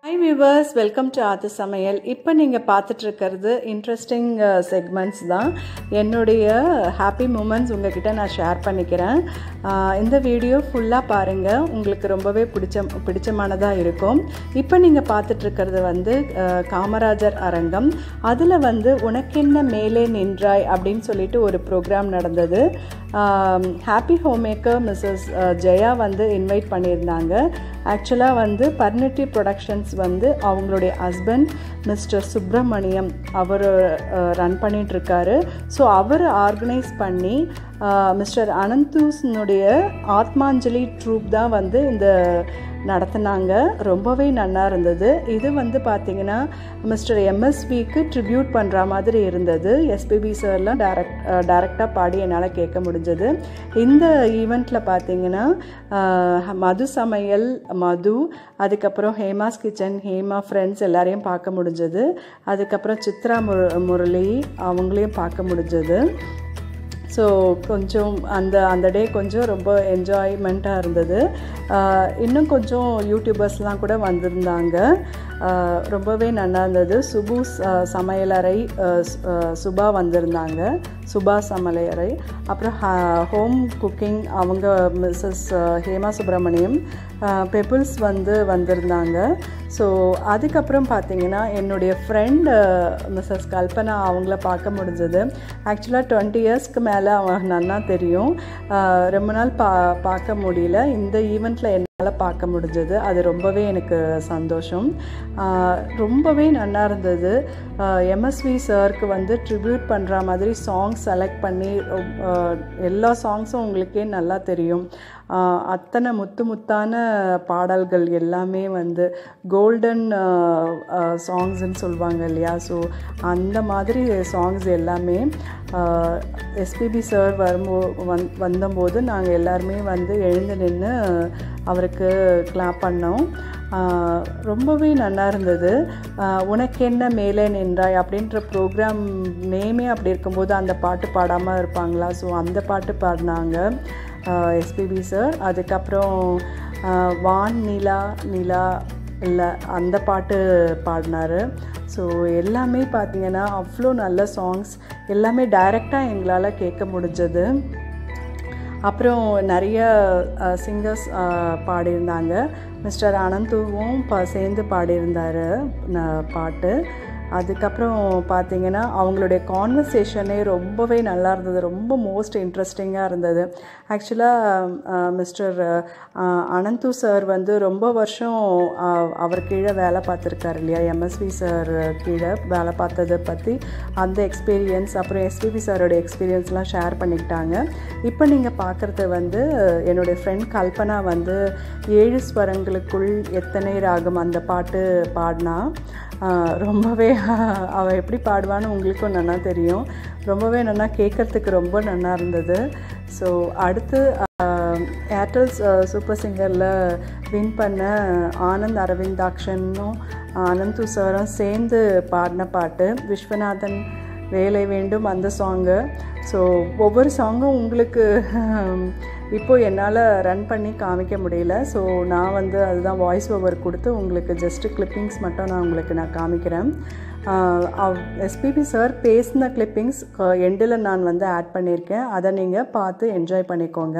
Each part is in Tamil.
ஹாய் வியூவர்ஸ் வெல்கம் டு ஆத்து சமையல் இப்போ நீங்கள் பார்த்துட்டு இருக்கிறது இன்ட்ரெஸ்டிங் செக்மெண்ட்ஸ் தான் என்னுடைய ஹாப்பி மூமெண்ட்ஸ் உங்ககிட்ட நான் ஷேர் பண்ணிக்கிறேன் ஆஹ் இந்த வீடியோ ஃபுல்லாக பாருங்கள் உங்களுக்கு ரொம்பவே பிடிச்ச பிடிச்சமானதாக இருக்கும் இப்போ நீங்கள் பார்த்துட்டு இருக்கிறது வந்து ஆஹ் காமராஜர் அரங்கம் அதில் வந்து உனக்கென்ன மேலே நின்றாய் அப்படின்னு சொல்லிட்டு ஒரு ப்ரோக்ராம் நடந்தது happy home maker missus Jaya வந்து இன்வைட் பண்ணியிருந்தாங்க ஆக்சுவலாக வந்து பர்னிட்டி ப்ரொடக்ஷன்ஸ் வந்து அவங்களுடைய ஹஸ்பண்ட் மிஸ்டர் சுப்பிரமணியம் அவர் ரன் பண்ணிகிட்ருக்காரு ஸோ அவர் ஆர்கனைஸ் பண்ணி மிஸ்டர் அனந்தூஸ்னுடைய ஆத்மாஞ்சலி ட்ரூப் தான் வந்து இந்த நடத்தினாங்க ரொம்பவே நல்லா இருந்தது இது வந்து பார்த்திங்கன்னா மிஸ்டர் எம்எஸ்விக்கு ட்ரிபியூட் பண்ணுற மாதிரி இருந்தது எஸ்பிபி சார்லாம் டேரக்ட் டேரெக்டாக பாடி என்னால் கேட்க முடிஞ்சது இந்த ஈவெண்ட்டில் பார்த்தீங்கன்னா மது சமையல் மது அதுக்கப்புறம் ஹேமாஸ் கிச்சன் ஹேமா ஃப்ரெண்ட்ஸ் எல்லாரையும் பார்க்க முடிஞ்சது அதுக்கப்புறம் சித்ரா முர முரளி அவங்களையும் பார்க்க முடிஞ்சது ஸோ கொஞ்சம் அந்த அந்த டே கொஞ்சம் ரொம்ப என்ஜாய்மெண்ட்டாக இருந்தது இன்னும் கொஞ்சம் யூடியூபர்ஸ்லாம் கூட வந்திருந்தாங்க ரொம்பவே நல்லா இருந்தது சுபு சமையலறை சுபா வந்திருந்தாங்க சுபா சமையலறை அப்புறம் ஹோம் குக்கிங் அவங்க மிஸ்ஸஸ் ஹேமா சுப்பிரமணியம் பெபிள்ஸ் வந்து வந்திருந்தாங்க ஸோ அதுக்கப்புறம் பார்த்தீங்கன்னா என்னுடைய ஃப்ரெண்ட் மிஸ்ஸஸ் கல்பனா அவங்கள பார்க்க முடிஞ்சது ஆக்சுவலாக டுவெண்ட்டி இயர்ஸ்க்கு மேலே அவங்க நல்லா தெரியும் ரொம்ப நாள் பா பார்க்க முடியல இந்த ஈவெண்ட்டில் என்னால் பார்க்க முடிஞ்சது அது ரொம்பவே எனக்கு சந்தோஷம் ரொம்பவே நல்லா இருந்தது எம்எஸ்வி சாருக்கு வந்து ட்ரிபியூட் பண்ணுற மாதிரி சாங்ஸ் செலக்ட் பண்ணி எல்லா சாங்ஸும் உங்களுக்கே நல்லா தெரியும் அத்தனை முத்து முத்தான பாடல்கள் எல்லாமே வந்து கோல்டன் சாங்ஸ்ன்னு சொல்லுவாங்க இல்லையா ஸோ அந்த மாதிரி சாங்ஸ் எல்லாமே எஸ்பிபி சார் வரும்போ வந் வந்தபோது நாங்கள் எல்லாருமே வந்து எழுந்து நின்று அவருக்கு கிளாப் பண்ணோம் ரொம்பவே நல்லா இருந்தது உனக்கு என்ன மேலே நின்றாய் அப்படின்ற ப்ரோக்ராம் நேமே அப்படி இருக்கும்போது அந்த பாட்டு பாடாமல் இருப்பாங்களா ஸோ அந்த பாட்டு பாடினாங்க எஸ்பிபி சார் அதுக்கப்புறம் வான் நிலா நிலா இல்லை அந்த பாட்டு பாடினார் ஸோ எல்லாமே பார்த்திங்கன்னா அவ்வளோ நல்ல சாங்ஸ் எல்லாமே டைரெக்டாக எங்களால் கேட்க முடிஞ்சது அப்புறம் நிறைய சிங்கர்ஸ் பாடியிருந்தாங்க மிஸ்டர் அனந்துவும் ப சேர்ந்து பாடியிருந்தார் பாட்டு அதுக்கப்புறம் பார்த்தீங்கன்னா அவங்களுடைய கான்வர்சேஷனே ரொம்பவே நல்லா இருந்தது ரொம்ப மோஸ்ட் இன்ட்ரெஸ்டிங்காக இருந்தது ஆக்சுவலாக மிஸ்டர் அனந்து சார் வந்து ரொம்ப வருஷம் அவர் கீழே வேலை பார்த்துருக்காரு இல்லையா எம்எஸ்வி சார் கீழே வேலை பார்த்ததை பற்றி அந்த எக்ஸ்பீரியன்ஸ் அப்புறம் எஸ்பிபி சாரோட எக்ஸ்பீரியன்ஸ்லாம் ஷேர் பண்ணிக்கிட்டாங்க இப்போ நீங்கள் பார்க்குறது வந்து என்னுடைய ஃப்ரெண்ட் கல்பனா வந்து ஏழு ஸ்வரங்களுக்குள் எத்தனை ராகம் அந்த பாட்டு பாடினா ரொம்பவே அவள் எப்படி பாடுவான்னு உங்களுக்கும் நல்லா தெரியும் ரொம்பவே நல்லா கேட்குறதுக்கு ரொம்ப நல்லா இருந்தது ஸோ அடுத்து ஏர்டெல் சூப்பர் சிங்கரில் வின் பண்ண ஆனந்த் அரவிந்தாக்ஷனும் அனந்து சாரும் சேர்ந்து பாடின பாட்டு விஸ்வநாதன் வேலை வேண்டும் அந்த சாங்கு ஸோ ஒவ்வொரு சாங்கும் உங்களுக்கு இப்போது என்னால் ரன் பண்ணி காமிக்க முடியல ஸோ நான் வந்து அதுதான் வாய்ஸ் ஓவர் கொடுத்து உங்களுக்கு ஜஸ்ட்டு கிளிப்பிங்ஸ் மட்டும் நான் உங்களுக்கு நான் காமிக்கிறேன் எஸ்பிபி சார் பேசின கிளிப்பிங்ஸ் எண்டில் நான் வந்து ஆட் பண்ணியிருக்கேன் அதை நீங்கள் பார்த்து என்ஜாய் பண்ணிக்கோங்க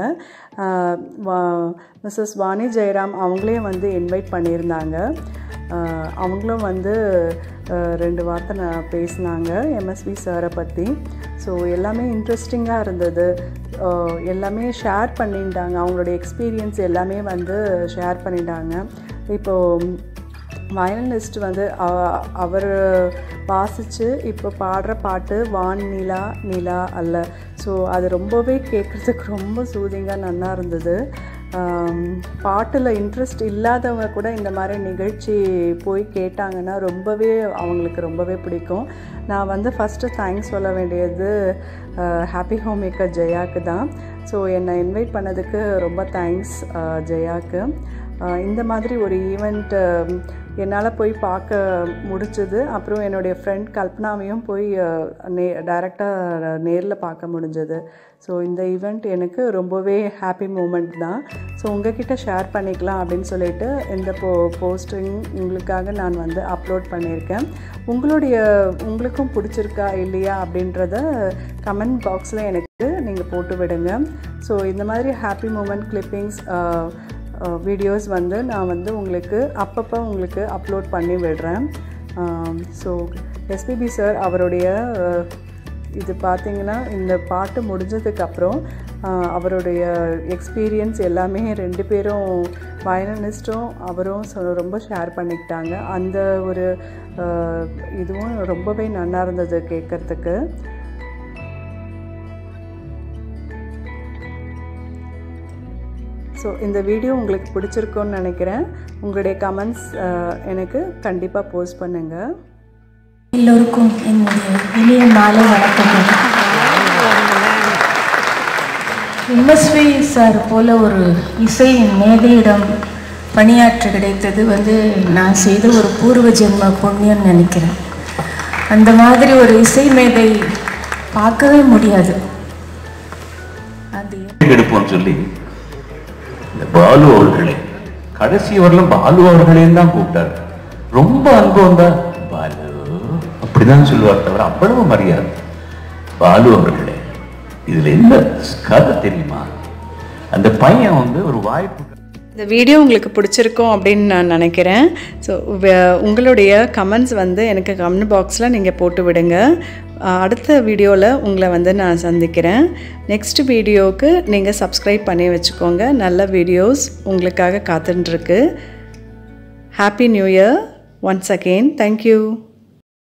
மிஸ்ஸஸ் வாணி ஜெயராம் அவங்களையும் வந்து இன்வைட் பண்ணியிருந்தாங்க அவங்களும் வந்து ரெண்டு வார்த்தை நான் பேசினாங்க எம்எஸ்வி சாரை பற்றி ஸோ எல்லாமே இன்ட்ரெஸ்டிங்காக இருந்தது எல்லாமே ஷேர் பண்ணிட்டாங்க அவங்களுடைய எக்ஸ்பீரியன்ஸ் எல்லாமே வந்து ஷேர் பண்ணிட்டாங்க இப்போது வயலினிஸ்ட் வந்து அவர் வாசித்து இப்போ பாடுற பாட்டு வான் நிலா நிலா அல்ல ஸோ அது ரொம்பவே கேட்குறதுக்கு ரொம்ப சூதிங்காக நல்லா இருந்தது பாட்டில் இன்ட்ரெஸ்ட் இல்லாதவங்க கூட இந்த மாதிரி நிகழ்ச்சி போய் கேட்டாங்கன்னா ரொம்பவே அவங்களுக்கு ரொம்பவே பிடிக்கும் நான் வந்து ஃபஸ்ட்டு தேங்க்ஸ் சொல்ல வேண்டியது ஹாப்பி ஹோம் மேக்கர் ஜெயாக்கு தான் ஸோ என்னை இன்வைட் பண்ணதுக்கு ரொம்ப தேங்க்ஸ் ஜெயாக்கு இந்த மாதிரி ஒரு ஈவெண்ட் என்னால் போய் பார்க்க முடிஞ்சது அப்புறம் என்னுடைய ஃப்ரெண்ட் கல்பனாவையும் போய் அஹ், நே டைரெக்டாக நேரில் பார்க்க முடிஞ்சது ஸோ இந்த ஈவெண்ட் எனக்கு ரொம்பவே ஹாப்பி மூமெண்ட் தான் ஸோ உங்ககிட்ட ஷேர் பண்ணிக்கலாம் அப்படின்னு சொல்லிட்டு இந்த போ போஸ்டிங் உங்களுக்காக நான் வந்து அப்லோட் பண்ணியிருக்கேன் உங்களுடைய உங்களுக்கும் பிடிச்சிருக்கா இல்லையா அப்படின்றத கமெண்ட் பாக்ஸில் எனக்கு நீங்கள் போட்டு விடுங்க ஸோ இந்த மாதிரி ஹாப்பி மூமெண்ட் கிளிப்பிங்ஸ் வீடியோஸ் வந்து நான் வந்து உங்களுக்கு அப்பப்போ உங்களுக்கு அப்லோட் பண்ணி விடுறேன் ஸோ எஸ்பிபி சார் அவருடைய அஹ், இது பார்த்தீங்கன்னா இந்த பாட்டு முடிஞ்சதுக்கப்புறம் அவருடைய எக்ஸ்பீரியன்ஸ் எல்லாமே ரெண்டு பேரும் வயலினிஸ்ட்டும் அவரும் சொ- ரொம்ப ஷேர் பண்ணிக்கிட்டாங்க அந்த ஒரு அஹ், இதுவும் ரொம்பவே நல்லா இருந்தது கேட்குறதுக்கு ஸோ இந்த வீடியோ உங்களுக்கு பிடிச்சிருக்கும்னு நினைக்கிறேன் உங்களுடைய கமெண்ட்ஸ் எனக்கு கண்டிப்பாக போஸ்ட் பண்ணுங்கள் எல்லோருக்கும் என்னுடைய இனிய மாலை வணக்கங்கள் எம்எஸ்வி சார் போல ஒரு இசை மேதையிடம் பணியாற்ற கிடைத்தது வந்து நான் செய்த ஒரு பூர்வ ஜென்ம புண்ணியம்னு நினைக்கிறேன் அந்த மாதிரி ஒரு இசை மேதை பார்க்கவே முடியாது அது எடுப்போம்னு சொல்லி இந்த பாலு அவர்களே கடைசி வரலும் பாலு அவர்களையும் தான் கூப்பிட்டாரு ரொம்ப அன்பு வந்தா பாலு அப்படிதான் சொல்லுவார் தவிர அவ்வளவு மரியாதை பாலு அவர்களே இதுல என்ன கதை தெரியுமா அந்த பையன் வந்து ஒரு வாய்ப்பு இந்த வீடியோ உங்களுக்கு பிடிச்சிருக்கும் அப்படின்னு நான் நினைக்கிறேன் ஸோ உங்களுடைய கமெண்ட்ஸ் வந்து எனக்கு கமெண்ட் பாக்ஸில் நீங்கள் போட்டு விடுங்க அஹ், அடுத்த வீடியோவில் உங்களை வந்து நான் சந்திக்கிறேன் நெக்ஸ்ட் வீடியோவுக்கு நீங்கள் சப்ஸ்கிரைப் பண்ணி வச்சுக்கோங்க நல்ல வீடியோஸ் உங்களுக்காக காத்துட்டுருக்கு happy new year once again thank you